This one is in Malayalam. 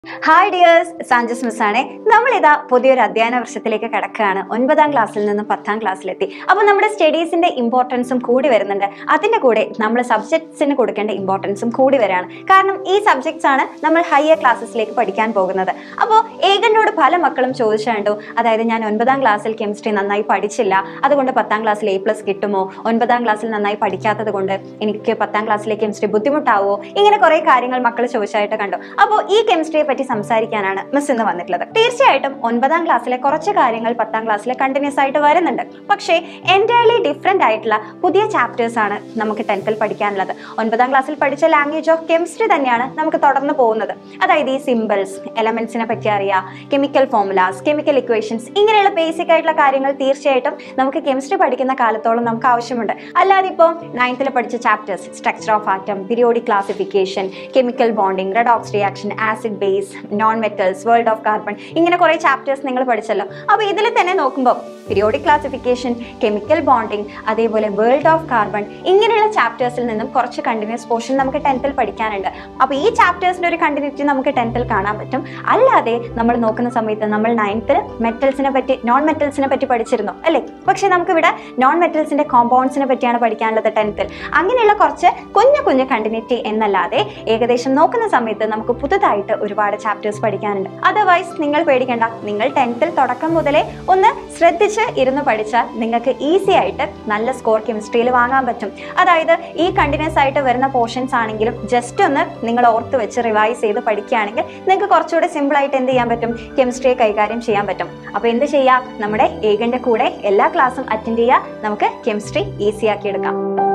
ഹായ് ഡിയേഴ്സ് സാഞ്ചസ് മിസ് ആണ് നമ്മളിതാ പുതിയൊരു അധ്യയന വർഷത്തിലേക്ക് കിടക്കുകയാണ് ഒൻപതാം ക്ലാസ്സിൽ നിന്ന് പത്താം ക്ലാസ്സിലെത്തി അപ്പോൾ നമ്മുടെ സ്റ്റഡീസിന്റെ ഇമ്പോർട്ടൻസും കൂടി വരുന്നുണ്ട് അതിന്റെ കൂടെ നമ്മൾ സബ്ജക്ട്സിന് കൊടുക്കേണ്ട ഇമ്പോർട്ടൻസും കൂടി വരികയാണ് കാരണം ഈ സബ്ജക്ട്സ് ആണ് നമ്മൾ ഹയർ ക്ലാസ്സസിലേക്ക് പഠിക്കാൻ പോകുന്നത് അപ്പോൾ ഏകനോട് പല മക്കളും ചോദിച്ചുണ്ടോ അതായത് ഞാൻ ഒൻപതാം ക്ലാസ്സിൽ കെമിസ്ട്രി നന്നായി പഠിച്ചില്ല അതുകൊണ്ട് പത്താം ക്ലാസ്സിൽ എ പ്ലസ് കിട്ടുമോ ഒൻപതാം ക്ലാസ്സിൽ നന്നായി പഠിക്കാത്തത് കൊണ്ട് എനിക്ക് പത്താം ക്ലാസ്സിലെ കെമിസ്ട്രി ബുദ്ധിമുട്ടാവോ ഇങ്ങനെ കുറെ കാര്യങ്ങൾ മക്കൾ ചോദിച്ചായിട്ട് കണ്ടു അപ്പോൾ ഈ കെമിസ്ട്രിയെ പറ്റി സംസാരിക്കാനാണ് മിസ് ഇന്ന് വന്നിട്ടുള്ളത് തീർച്ചയായിട്ടും ഒൻപതാം ക്ലാസ്സിലെ കുറച്ച് കാര്യങ്ങൾ പത്താം ക്ലാസ്സിലെ കണ്ടിന്യൂസ് ആയിട്ട് വരുന്നുണ്ട് പക്ഷേ എൻറ്റയർലി ഡിഫറെന്റ് ആയിട്ടുള്ള പുതിയ ചാപ്റ്റേഴ്സ് ആണ് നമുക്ക് ടെൻത്തിൽ പഠിക്കാനുള്ളത് ഒൻപതാം ക്ലാസ്സിൽ പഠിച്ച ലാംഗ്വേജ് ഓഫ് കെമിസ്ട്രി തന്നെയാണ് നമുക്ക് തുടർന്ന് പോകുന്നത് അതായത് ഈ സിമ്പിൾസ് എലമെന്റ്സിനെ പറ്റി അറിയാം കെമിക്കൽ ഫോമുലാസ് കെമിക്കൽ ഇക്വേഷൻസ് ഇങ്ങനെയുള്ള ബേസിക് ആയിട്ടുള്ള കാര്യങ്ങൾ തീർച്ചയായിട്ടും നമുക്ക് കെമിസ്ട്രി പഠിക്കുന്ന കാലത്തോളം നമുക്ക് ആവശ്യമുണ്ട് അല്ലാതെ ഇപ്പോൾ നയൻത്തിൽ പഠിച്ച chapters structure of atom periodic classification chemical bonding redox reaction acid base non metals world of carbon ഇങ്ങനെ കുറേ ചാപ്റ്റേഴ്സ് നിങ്ങൾ പഠിച്ചല്ലോ അപ്പോൾ ഇതിൽ തന്നെ നോക്കുമ്പോൾ പീരിയോഡിക് ക്ലാസിഫിക്കേഷൻ കെമിക്കൽ ബോണ്ടിങ് അതേപോലെ വേൾഡ് ഓഫ് കാർബൺ ഇങ്ങനെയുള്ള ചാപ്റ്റേഴ്സിൽ നിന്നും കുറച്ച് കണ്ടിന്യൂസ് പോർഷൻ നമുക്ക് ടെൻത്തിൽ പഠിക്കാനുണ്ട് അപ്പോൾ ഈ ചാപ്റ്റേഴ്സിന്റെ ഒരു കണ്ടിന്യൂറ്റി നമുക്ക് ടെൻത്തിൽ കാണാൻ പറ്റും അല്ലാതെ നമ്മൾ നോക്കുന്ന സമയത്ത് നമ്മൾ നയൻത്തിൽ മെറ്റൽസിനെ പറ്റി നോൺ മെറ്റൽസിനെ പറ്റി പഠിച്ചിരുന്നു അല്ലേ പക്ഷെ നമുക്കിവിടെ നോൺ മെറ്റൽസിന്റെ കോമ്പൗണ്ട്സിനെ പറ്റിയാണ് പഠിക്കാനുള്ളത് ടെൻത്തിൽ അങ്ങനെയുള്ള കുറച്ച് കുഞ്ഞു കുഞ്ഞു കണ്ടിന്യൂറ്റി എന്നല്ലാതെ ഏകദേശം നോക്കുന്ന സമയത്ത് നമുക്ക് പുതുതായിട്ട് ഒരുപാട് ചാപ്റ്റേഴ്സ് പഠിക്കാനുണ്ട് അതർവൈസ് നിങ്ങൾ പേടിക്കേണ്ട നിങ്ങൾ ടെൻത്തിൽ തുടക്കം മുതലേ ഒന്ന് ശ്രദ്ധിച്ച് ഇരുന്ന് പഠിച്ചാൽ നിങ്ങൾക്ക് ഈസി ആയിട്ട് നല്ല സ്കോർ കെമിസ്ട്രിയിൽ വാങ്ങാൻ പറ്റും അതായത് ഈ കണ്ടിന്യൂസ് ആയിട്ട് വരുന്ന പോർഷൻസ് ആണെങ്കിലും ജസ്റ്റ് ഒന്ന് നിങ്ങൾ ഓർത്ത് വെച്ച് റിവൈസ് ചെയ്ത് പഠിക്കുകയാണെങ്കിൽ നിങ്ങൾക്ക് കുറച്ചുകൂടെ സിമ്പിൾ ആയിട്ട് എന്ത് ചെയ്യാൻ പറ്റും കെമിസ്ട്രിയെ കൈകാര്യം ചെയ്യാൻ പറ്റും അപ്പോൾ എന്ത് ചെയ്യാം നമ്മുടെ ഏകന്റെ കൂടെ എല്ലാ ക്ലാസ്സും അറ്റൻഡ് ചെയ്യുക നമുക്ക് കെമിസ്ട്രി ഈസി ആക്കി എടുക്കാം